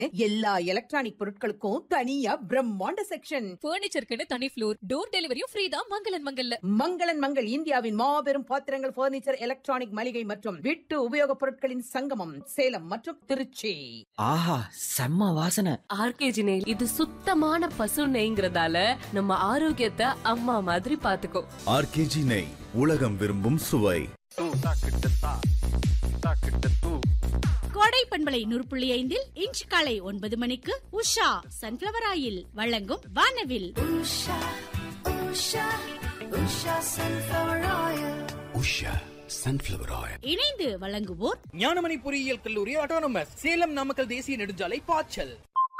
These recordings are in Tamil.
எல்லா எலக்ட்ரானிக் பொருட்களுக்கும் தனியா பிரம்மாண்ட செக்ஷன் பர்னிச்சருக்குன்னு தனி ஃப்ளோர் டோர் டெலிவரியும் ஃப்ரீ தான் மங்களன் மங்கல்ல மங்களன் மங்கள் இந்தியாவின் மாபெரும் பாத்திரங்கள் பர்னிச்சர் எலக்ட்ரானிக் மளிகை மற்றும் வீட்டு உபயோகப் பொருட்களின் சங்கமம் சேலம் மற்றும் திருச்சி ஆஹா செம்ம வாசனை ஆர்கேஜி நெய் இது சுத்தமான பசு நெய்ங்கிறதால நம்ம ஆரோக்கியத்தை அம்மா மாதிரி பாத்துக்கோ ஆர்கேஜி நெய் உலகம் விரும்பும் சுவை கோடை பண்பலை நூறு புள்ளி ஐந்தில் இன்று காலை ஒன்பது மணிக்கு உஷா சன்ஃபிளவர் ஆயில் வழங்கும் வானவில் உஷா சன்ஃப்ளவர் ஆயில் இணைந்து வழங்குவோர் ஞானமணி பொறியியல் கல்லூரி ஆட்டோனமஸ் சேலம் நாமக்கல் தேசிய நெடுஞ்சாலை பாய்ச்சல்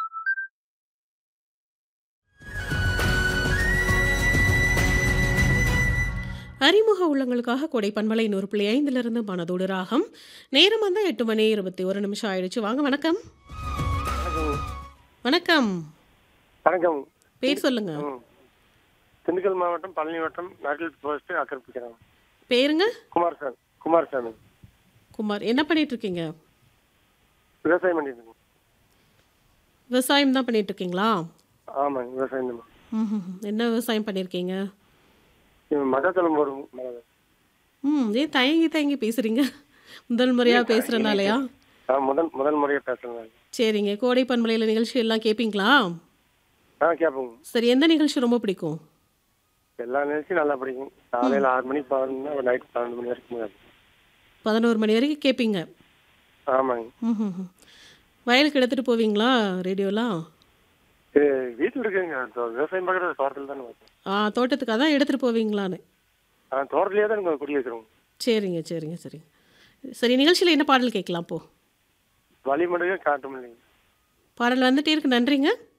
அறிமுக உள்ளங்களுக்காக கொடை பண்பலை நூறு புள்ளி ஐந்திலிருந்து மனதோடு ராகம் நேரம் வந்தால் எட்டு மணி இருபத்தி ஒரு நிமிஷம் ஆயிடுச்சு வாங்க வணக்கம் வணக்கம் வணக்கம் பேர் சொல்லுங்க ம். திண்டுக்கல் மாவட்டம் பழனி வட்டம் நாட்டில் போஸ்ட் ஆக்கிரமிக்கிறாங்க பேருங்க குமாரசாமி குமாரசாமி குமார் என்ன பண்ணிட்டு இருக்கீங்க விவசாயம் பண்ணிட்டு இருக்கேன் விவசாயம் தான் பண்ணிட்டு இருக்கீங்களா ஆமாங்க விவசாயம் தான் ம்ஹும். என்ன விவசாயம் பண்ணியிருக்கீங்க இது மக்காச்சோளம் போடும் மிளகு. ம் ஏன் தயங்கி தயங்கி பேசுறீங்க முதல் முறையாக பேசுகிறனாலயா ஆ முதல் முதல் முறையாக பேசுறேன் சரிங்க கோடை பண்பலையில் நிகழ்ச்சி எல்லாம் கேட்பீங்களா ஆ கேட்போங்க சரி எந்த நிகழ்ச்சி ரொம்ப பிடிக்கும் எல்லா நிகழ்ச்சியும் நல்லா பிடிக்கும் காலையில் ஆறு மணிக்கு பாருங்கன்னா நைட் பன்னெண்டு மணி வரைக்கும் இருக்கும். பதினோரு மணி வரைக்கும் கேட்பீங்க ஆமாங்க ம்ஹும். வயலுக்கு எடுத்துகிட்டு போவீங்களா ரேடியோலாம் இது வீட்டில் இருக்குங்க தோ- விவசாயம் பார்க்குறது தோட்டத்தில் தானே வைப்போம். ஆ தோட்டத்துக்கு அதான் எடுத்துகிட்டு போவீங்களான்னு ஆ தோட்டத்திலேயே தான் நாங்கள் குடி வைக்கிறோம் சரிங்க சரிங்க சரிங்க சரி நிகழ்ச்சியில் என்ன பாடல் கேட்கலாம் போ வழிமடுக காட்டும் இல்லைங்க பாடல் வந்துட்டே இருக்கு நன்றிங்க